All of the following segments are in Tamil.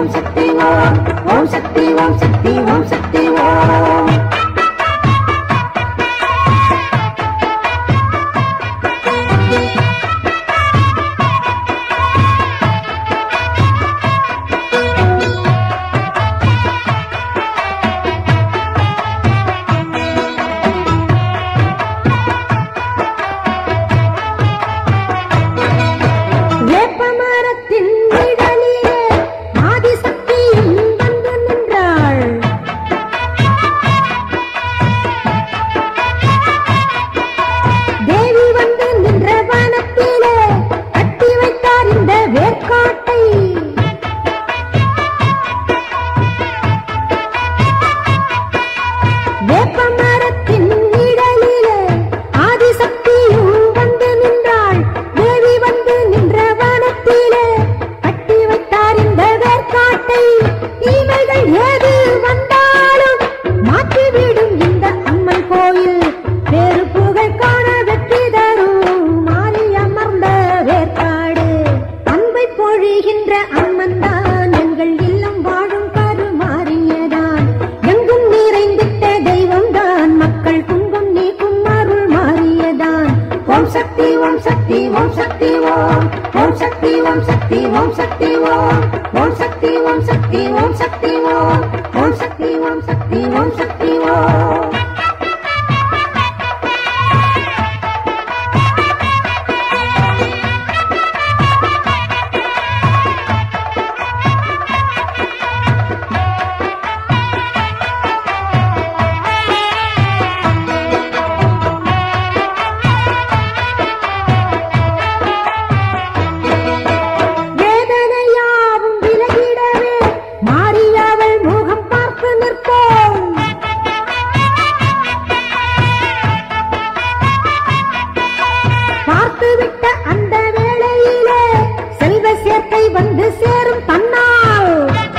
ஓம் சக்தி ஓம் ஓம் சக்தி ஓம் சக்தி ஓம் சக்தி ஓம் வேப்பமரத்தின் நிழலிலே ஆதிசக்தியும் வந்து நின்றாள் தேவி வந்து நின்ற வனத்திலே கட்டி வைத்தார் இந்த வேர்க்காட்டை வேப்பமரத்தின் நிழலிலே ஆதிசக்தியும் வந்து நின்றாள் தேவி வந்து நின்ற வனத்திலே கட்டி வைத்தார் இந்த வேர்க்காட்டை தீமைகள் ஏது வந்தாலும் மாற்றிவிடும் இந்த அம்மன் கோயில் வேறு புகழ் காண வெற்றி தரும் மாறி அமர்ந்த வேர்க்காடு அன்பை பொழிகின்ற அம்மன் தான் எங்கள் இல்லம் வாழும் கருமாறியதான் எங்கும் நிறைந்திட்ட தெய்வம் தான் மக்கள் துன்பம் நீக்கும் அருள் மாறியதான் ஓம் சக்தி ஓம் சக்தி ஓம் சக்தி ஓம் ஓம் சக்தி ஓம் சக்தி ஓம் சக்தி ஓம் ஓம் சக்தி ஓம் சக்தி ஓம் சக்தி ஓம் ஓம் சக்தி ஓம் சக்தி ஓம் சக்தி ஓம் வேதனையாவும் விலகிடவே மாறியவள் முகம் பார்த்து நிற்போம் பார்த்துவிட்ட அந்த வேளையிலே செல்வ சேர்க்கை வந்து சேரும் தன்னால்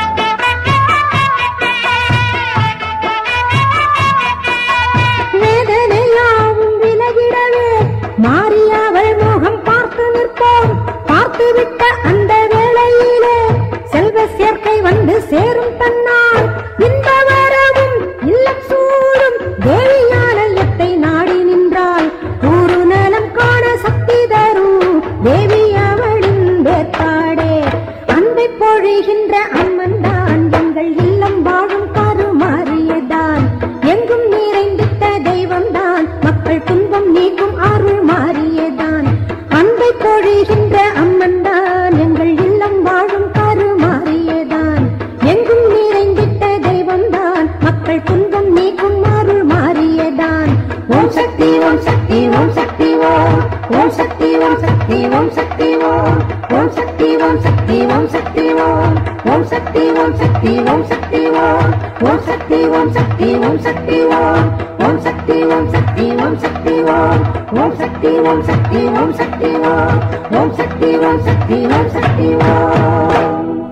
வேதனையாவும் விலகிடவே மாறியவள் முகம் பார்த்து நிற்போம் பார்த்துவிட்ட அந்த வேளையிலே செல்வ சேர்க்கை வந்து சேரும் தன்னால் இந்த வரவும் இல்லம் சூடும் தேவியாலயத்தை நாடி நின்றால் கூறு நலம் காண சக்தி தரும் தேவி அவளின் வேற்பாடே அன்பை பொழிகின்ற அம்மன் தான் எங்கள் இல்லம் வாழும் கருமாறியதான் எங்கும் நிறைந்திட்ட தெய்வம் தான் மக்கள் துன்பம் நீக்கும் அருள் மாறியதான் அன்பை பொழிகின்ற அம்மன் தான் எங்கள் இல்லம் வாழும் கருமாறியதான் எங்கும் நிறைந்திட்ட தெய்வம் தான் மக்கள் துன்பம் நீக்கும் அருள் மாறியதான் ஓம் சக்தி ஓம் சக்தி ஓம் சக்தி ஓம் ஓம் சக்தி ஓம் சக்தி ஓம் சக்தி ஓம் ஓம் சக்தி ஓம் சக்தி ஓம் சக்தி ஓம் ஓம் சக்தி ஓம் சக்தி ஓம் சக்தி ஓம் ஓம் சக்தி ஓம் சக்தி ஓம் சக்தி ஓம் ஓம் சக்தி ஓம் சக்தி ஓம் சக்தி ஓம் ஓம் சக்தி ஓம் சக்தி ஓம் சக்தி ஓம் ஓம் சக்தி ஓம் சக்தி ஓம் சக்தி ஓம்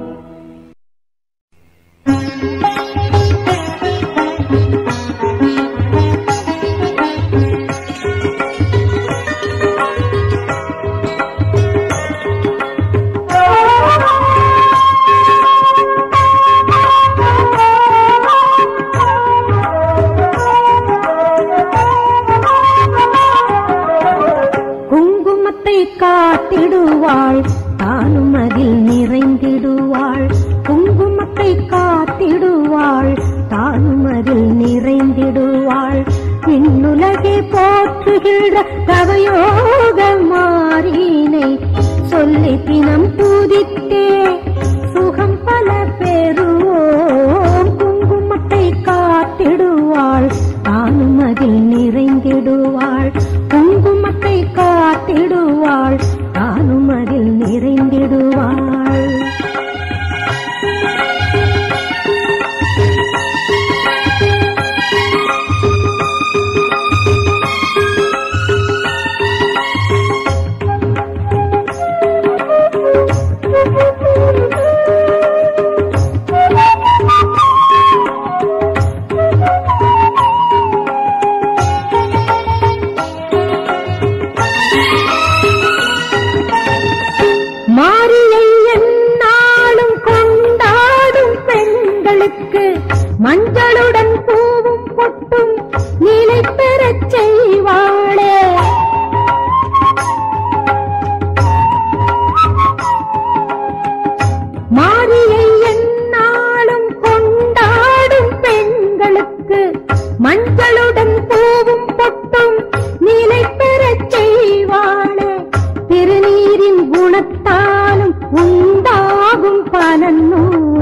குங்குமத்தை காத்திடுவாள் தானும் அதில் நிறைந்திடுவாள் குங்குமத்தை காத்திடுவாள் தானும் அதில் நிறைந்திடுவாள் விண்ணுலகை போற்றுகின்ற தவயோக மாறினை சொல்லி தினம் பூதித்தே சுகம் பல பெறுவோம் குங்குமத்தை காத்திடுவாள் தானும் அதில் நிறைந்திடுவாள் குங்குமத்தை காத்திடுவாள் தானும் அதில் நிறைந்திடுவாள்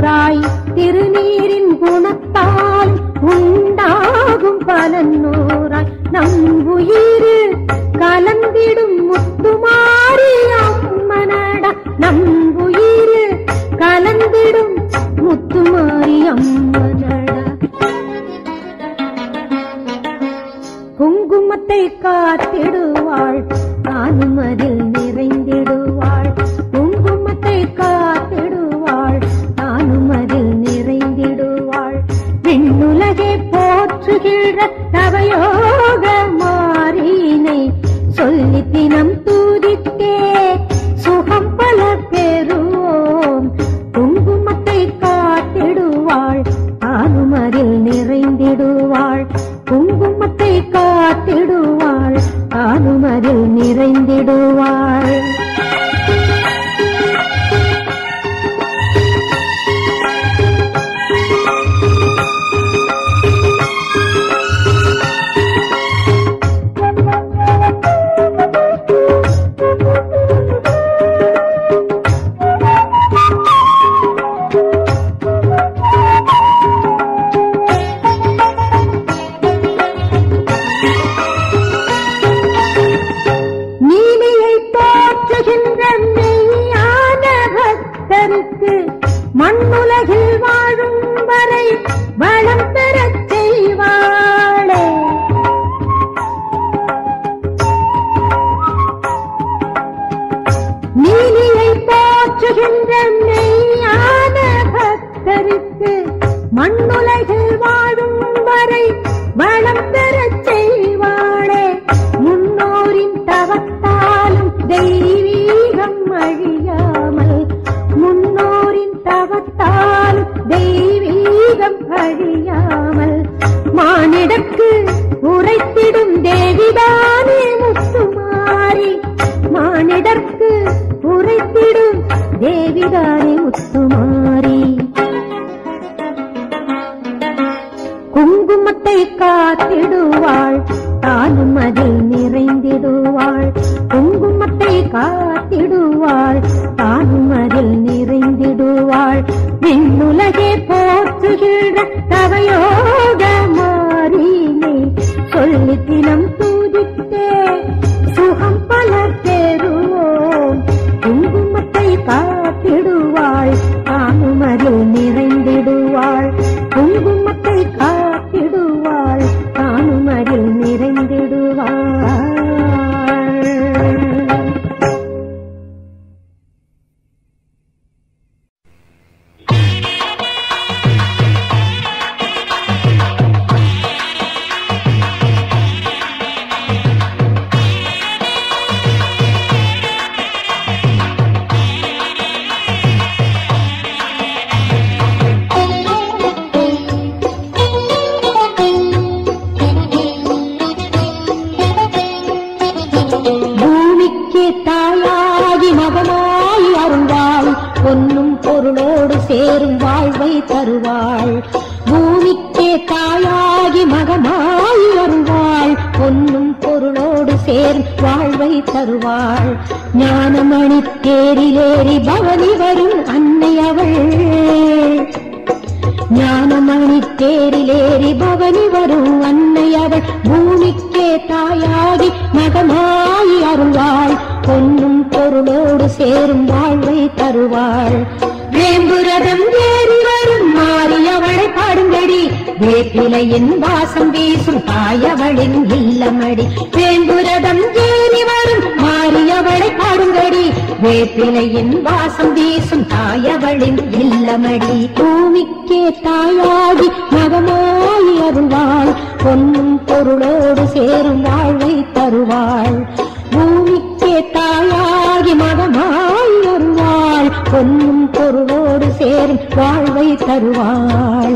நூறாய் திருநீரின் குணத்தால் உண்டாகும் பலன் நூறாய் நம் உயிர் கலந்திடும் முத்துமாரி அம்மனடா நம் உயிர் கலந்திடும் முத்துமாரி அம்மனடா குங்குமத்தை காத்திடுவாள் நானும் அதில் நிறைந்திடுவாள் குங்குமத்தை காத்திடுவாள் நானும் அதில் நிறைந்திடுவாள் விண்ணுலகே போற்றுகின்ற நவயோக மாறினை சொல்லி தினம் தூதித்தே சுகம் பல பெறுவோம் குங்குமத்தை காத்திடுவாள் நானும் அதில் நிறைந்திடுவாள் குங்குமத்தை காத்திடுவாள் நானும் அதில் நிறைந்திடுவாள் நீலியை போற்றுகின்ற மெய்யான பக்தருக்கு மண்ணுலகில் வாழும் வரை வளம் பெறச் செய்வாளே நீலியை போற்றுகின்ற மெய்யான பக்தருக்கு மண்ணுலகில் வாழும் வரை வளம் பெறச் செய்வாளே முன்னோரின் தவத்தாலும் தெய்வீகம் அழியாமல் முன்னோரின் தவத்தாலும் தெய்வீகம் அழியாமல் மானிடக்கு உரைத்திடும் தேவிதானே முத்துமாரி மானிடர்க்கு உரைத்திடும் தேவிதானே முத்துமாரி குங்குமத்தை காத்திடுவாள் தானும் அதில் நிறைந்திடுவாள் குங்குமத்தை காத்திடுவாள் தானும் அதில் நிறைந்திடுவாள் விண்ணுலகே போற்றுகின்ற தவையோக மாறினே சொல்லி தினம் தூதித்தே சுகம் பல பெறுவோம் குங்குமத்தை காத்திடுவாள் தானும் அதில் நிறைந்திடுவாள் குங்குமத்தை காத்திடுவாள் தானும் அதில் நிறைந்திடுவாள் பூமிக்கே தாயாகி மகனாய் அருள்வாள் பொன்னும் பொருளோடு சேரும் வாழ்வை தருவாள் பூமிக்கே தாயாகி மகனாய் அருள்வாள் பொன்னும் பொருளோடு சேரும் வாழ்வை தருவாள் ஞானமணி தேரிலேறி பவனி வரும் அன்னை அவள் ஞானமணி தேரிலேறி பவனி வரும் அன்னை அவள் பூமிக்கே தாயாகி மகமாயி அருள்வாள் பொன்னும் பொருளோடு சேரும் வாழ்வை தருவாள் வேம்புரதம் ஏறி வரும் மாறி அவளை பாடுங்கடி வேப்பிலையின் வாசம் வீசும் தாயவளின் இல்லமடி வேம்புரதம் ஏறி வரும் மாறி அவளை பாடுங்கடி வேப்பிலையின் வாசம் வீசும் தாயவளின் இல்லமடி பூமிக்கே தாயாகி மகமாயி அருள்வாள் பொன்னும் பொருளோடு சேரும் வாழ்வை தருவாள் பூமிக்கே தாயாகி மகமாய் அருள்வாள் பொன்னும் பொருளோடு சேரும் வாழ்வை தருவாள்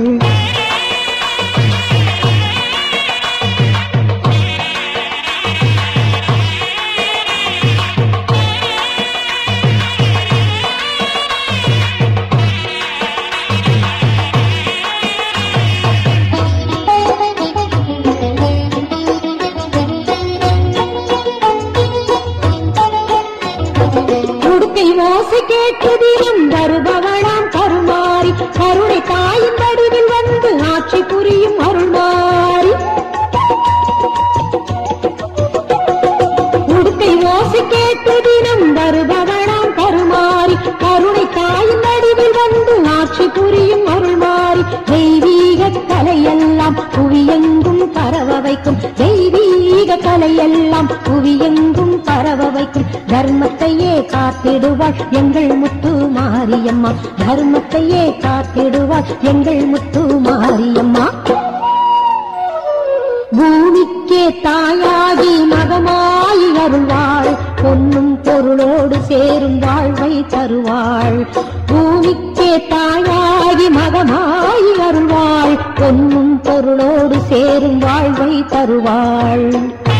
உடுக்கை ஓசை கேட்டதிலும் வருபவளாம் கருமாறி காத்திடுவாள் எங்கள் முத்து மாரியம்மா தர்மத்தையே காத்திடுவாள் எங்கள் முத்து மாரியம்மா பூமிக்கே தாயாகி மகமாயி அருள்வாள் பொன்னும் பொருளோடு சேரும் வாழ்வை தருவாள் பூமிக்கே தாயாகி மகமாயி அருள்வாள் பொன்னும் பொருளோடு சேரும் வாழ்வை தருவாள்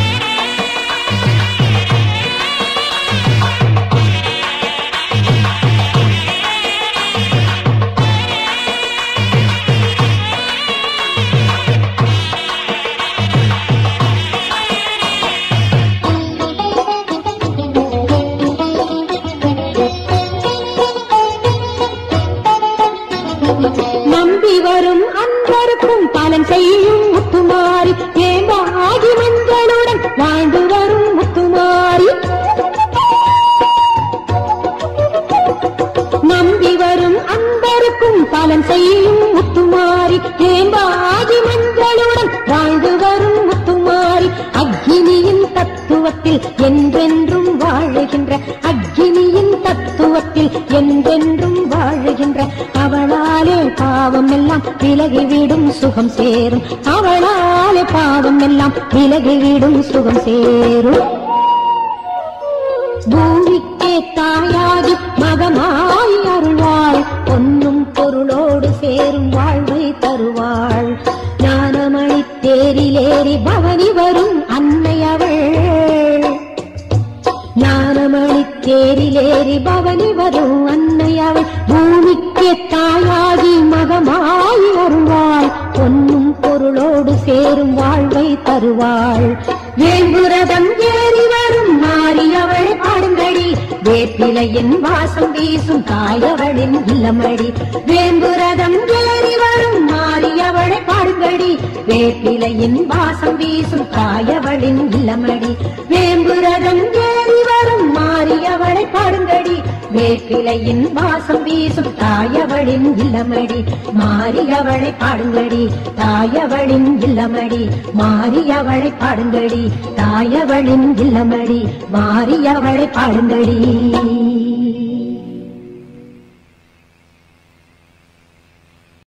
நம்பி வரும் அன்பருக்கும் பலன் செய்யும் முத்துமாரி ஏம்பாகி மஞ்சளுடன் வாழ்ந்து வரும் முத்துமாரி நம்பி வரும் அன்பருக்கும் பலன் செய்யும் முத்துமாரி ஏம்பாகி மஞ்சளுடன் வாழ்ந்து வரும் முத்துமாரி அக்னியின் தத்துவத்தில் என்றென்றும் வாழுகின்ற அக்னியின் தத்துவத்தில் என்றென்றும் வாழுகின்ற அவளாலே பாவம் எல்லாம் விலகிவிடும் சுகம் சேரும் அவளாலே பாவம் எல்லாம் விலகிவிடும் சுகம் சேரும் பூமிக்கே தாயாகி மகமாய் அருள்வாள் பொன்னும் பொருளோடு சேரும் வாழ்வை தருவாள் ஞானமணி தேரிலேறி பவனி வரும் அன்னை அவள் ஞானமணி தேரிலேறி பவனி வரும் அன்னை அவள் பூமிக்கே தாயாகி மகமாய் அருள்வாள் பொன்னும் பொருளோடு சேரும் வாழ்வை தருவாள் வேங்குரதம் ஏறி வரும் மாறியவள் பாடுங்கடி வேப்பிலையின் வாசம் வீசும் தாயவளின் இல்லமடி வேங்குரதம் ஏறி வரும் மாறியவளை பாடுங்கடி வேப்பிலையின் வாசம் வீசும் தாயவளின் இல்லமடி வேம்புரதம் ஏறி வரும் மாறியவளை பாடுங்கடி வேப்பிலையின் வாசம் வீசும் தாயவளின் இல்லமடி மாறியவளை பாடுங்கடி தாயவளின் இல்லமடி மாறியவளை பாடுங்கடி தாயவளின் இல்லமடி மாறியவளை பாடுங்கடி